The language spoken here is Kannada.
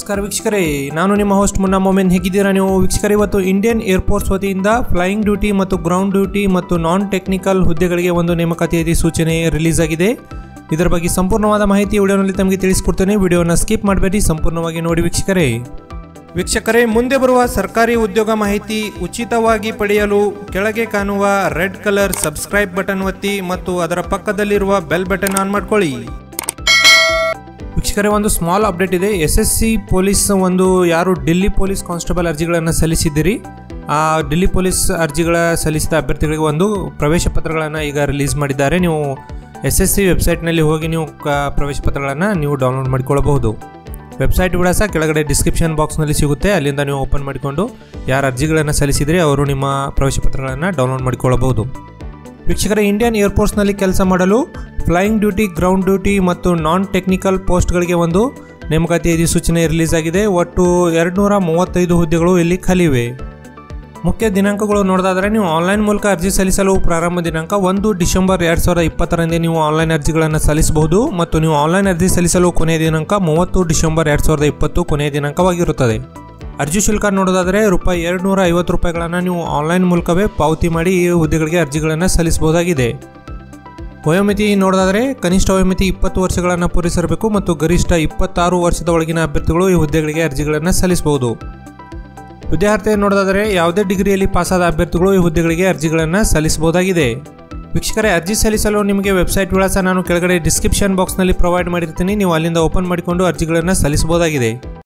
ನಮಸ್ಕಾರ ವೀಕ್ಷಕರೇ ನಾನು ನಿಮ್ಮ ಹೋಸ್ಟ್ ಮುನ್ನಾ ಮೊಮೆನ್ ಹೇಗಿದ್ದೀರಾ ನೀವು ವೀಕ್ಷಕರೇ ಇವತ್ತು ಇಂಡಿಯನ್ ಏರ್ಫೋರ್ಸ್ ವತಿಯಿಂದ ಫ್ಲೈಯಿಂಗ್ ಡ್ಯೂಟಿ ಮತ್ತು ಗ್ರೌಂಡ್ ಡ್ಯೂಟಿ ಮತ್ತು ನಾನ್ ಟೆಕ್ನಿಕಲ್ ಹುದ್ದೆಗಳಿಗೆ ಒಂದು ನೇಮಕಾತಿ ಸೂಚನೆ ರಿಲೀಸ್ ಆಗಿದೆ ಇದರ ಬಗ್ಗೆ ಸಂಪೂರ್ಣವಾದ ಮಾಹಿತಿ ವಿಡಿಯೋನಲ್ಲಿ ತಮಗೆ ತಿಳಿಸ್ಕೊಡ್ತೇನೆ ವಿಡಿಯೋನ ಸ್ಕಿಪ್ ಮಾಡಬೇಡಿ ಸಂಪೂರ್ಣವಾಗಿ ನೋಡಿ ವೀಕ್ಷಕರೇ ವೀಕ್ಷಕರೇ ಮುಂದೆ ಬರುವ ಸರ್ಕಾರಿ ಉದ್ಯೋಗ ಮಾಹಿತಿ ಉಚಿತವಾಗಿ ಪಡೆಯಲು ಕೆಳಗೆ ಕಾಣುವ ರೆಡ್ ಕಲರ್ ಸಬ್ಸ್ಕ್ರೈಬ್ ಬಟನ್ ಒತ್ತಿ ಮತ್ತು ಅದರ ಪಕ್ಕದಲ್ಲಿರುವ ಬೆಲ್ ಬಟನ್ ಆನ್ ಮಾಡ್ಕೊಳ್ಳಿ ವೀಕ್ಷಕರೇ ಒಂದು ಸ್ಮಾಲ್ ಅಪ್ಡೇಟ್ ಇದೆ ಎಸ್ ಎಸ್ ಸಿ ಪೊಲೀಸ್ ಒಂದು ಯಾರು ఢిల్లీ ಪೊಲೀಸ್ ಕಾನ್ಸ್ಟೇಬಲ್ ಅರ್ಜಿಗಳನ್ನು ಸಲ್ಲಿಸಿದ್ದೀರಿ ಆ ఢిల్లీ ಪೊಲೀಸ್ ಅರ್ಜಿಗಳ ಸಲ್ಲಿಸಿದ ಅಭ್ಯರ್ಥಿಗಳಿಗೆ ಒಂದು ಪ್ರವೇಶ ಪತ್ರಗಳನ್ನು ಈಗ ರಿಲೀಸ್ ಮಾಡಿದ್ದಾರೆ ನೀವು ಎಸ್ ಎಸ್ ಸಿ ವೆಬ್ಸೈಟ್ನಲ್ಲಿ ಹೋಗಿ ನೀವು ಕ ಪ್ರವೇಶ ಪತ್ರಗಳನ್ನು ನೀವು ಡೌನ್ಲೋಡ್ ಮಾಡಿಕೊಳ್ಳಬಹುದು ವೆಬ್ಸೈಟ್ ವಿಳಾಸ ಕೆಳಗಡೆ ಡಿಸ್ಕ್ರಿಪ್ಷನ್ ಬಾಕ್ಸ್ನಲ್ಲಿ ಸಿಗುತ್ತೆ ಅಲ್ಲಿಂದ ನೀವು ಓಪನ್ ಮಾಡಿಕೊಂಡು ಯಾರು ಅರ್ಜಿಗಳನ್ನು ಸಲ್ಲಿಸಿದರೆ ಅವರು ನಿಮ್ಮ ಪ್ರವೇಶ ಪತ್ರಗಳನ್ನು ಡೌನ್ಲೋಡ್ ಮಾಡಿಕೊಳ್ಳಬಹುದು ವೀಕ್ಷಕರೇ ಇಂಡಿಯನ್ ಏರ್ಫೋರ್ಸ್ನಲ್ಲಿ ಕೆಲಸ ಮಾಡಲು ಫ್ಲೈಯಿಂಗ್ ಡ್ಯೂಟಿ ಗ್ರೌಂಡ್ ಡ್ಯೂಟಿ ಮತ್ತು ನಾನ್ ಟೆಕ್ನಿಕಲ್ ಪೋಸ್ಟ್ಗಳಿಗೆ ಒಂದು ನೇಮಕಾತಿ ಅಧಿಸೂಚನೆ ರಿಲೀಸ್ ಆಗಿದೆ ಒಟ್ಟು ಎರಡುನೂರ ಮೂವತ್ತೈದು ಹುದ್ದೆಗಳು ಇಲ್ಲಿ ಖಾಲಿವೆ ಮುಖ್ಯ ದಿನಾಂಕಗಳು ನೋಡೋದಾದರೆ ನೀವು ಆನ್ಲೈನ್ ಮೂಲಕ ಅರ್ಜಿ ಸಲ್ಲಿಸಲು ಪ್ರಾರಂಭ ದಿನಾಂಕ ಒಂದು ಡಿಸೆಂಬರ್ ಎರಡು ಸಾವಿರದ ಇಪ್ಪತ್ತರಂದೇ ನೀವು ಆನ್ಲೈನ್ ಅರ್ಜಿಗಳನ್ನು ಸಲ್ಲಿಸಬಹುದು ಮತ್ತು ನೀವು ಆನ್ಲೈನ್ ಅರ್ಜಿ ಸಲ್ಲಿಸಲು ಕೊನೆಯ ದಿನಾಂಕ ಮೂವತ್ತು ಡಿಸೆಂಬರ್ ಎರಡು ಸಾವಿರದ ಇಪ್ಪತ್ತು ಕೊನೆಯ ದಿನಾಂಕವಾಗಿರುತ್ತದೆ ಅರ್ಜಿ ಶುಲ್ಕ ನೋಡೋದಾದರೆ ರೂಪಾಯಿ ಎರಡು ನೂರ ಐವತ್ತು ರೂಪಾಯಿಗಳನ್ನು ನೀವು ಆನ್ಲೈನ್ ಮೂಲಕವೇ ಪಾವತಿ ಮಾಡಿ ಈ ಹುದ್ದೆಗಳಿಗೆ ಅರ್ಜಿಗಳನ್ನು ಸಲ್ಲಿಸಬಹುದಾಗಿದೆ ವಯೋಮಿತಿ ನೋಡೋದಾದರೆ ಕನಿಷ್ಠ ವಯೋಮಿತಿ ಇಪ್ಪತ್ತು ವರ್ಷಗಳನ್ನು ಪೂರೈಸಿರಬೇಕು ಮತ್ತು ಗರಿಷ್ಠ ಇಪ್ಪತ್ತಾರು ವರ್ಷದ ಒಳಗಿನ ಅಭ್ಯರ್ಥಿಗಳು ಈ ಹುದ್ದೆಗಳಿಗೆ ಅರ್ಜಿಗಳನ್ನು ಸಲ್ಲಿಸಬಹುದು ವಿದ್ಯಾರ್ಥಿ ನೋಡೋದಾದರೆ ಯಾವುದೇ ಡಿಗ್ರಿಯಲ್ಲಿ ಪಾಸಾದ ಅಭ್ಯರ್ಥಿಗಳು ಈ ಹುದ್ದೆಗಳಿಗೆ ಅರ್ಜಿಗಳನ್ನು ಸಲ್ಲಿಸಬಹುದಾಗಿದೆ ವೀಕ್ಷಕರೇ ಅರ್ಜಿ ಸಲ್ಲಿಸಲು ನಿಮಗೆ ವೆಬ್ಸೈಟ್ ವಿಳಾಸ ನಾನು ಕೆಳಗಡೆ ಡಿಸ್ಕ್ರಿಪ್ಷನ್ ಬಾಕ್ಸ್ನಲ್ಲಿ ಪ್ರೊವೈಡ್ ಮಾಡಿರ್ತೀನಿ ನೀವು ಅಲ್ಲಿಂದ ಓಪನ್ ಮಾಡಿಕೊಂಡು ಅರ್ಜಿಗಳನ್ನು ಸಲ್ಲಿಸಬಹುದಾಗಿದೆ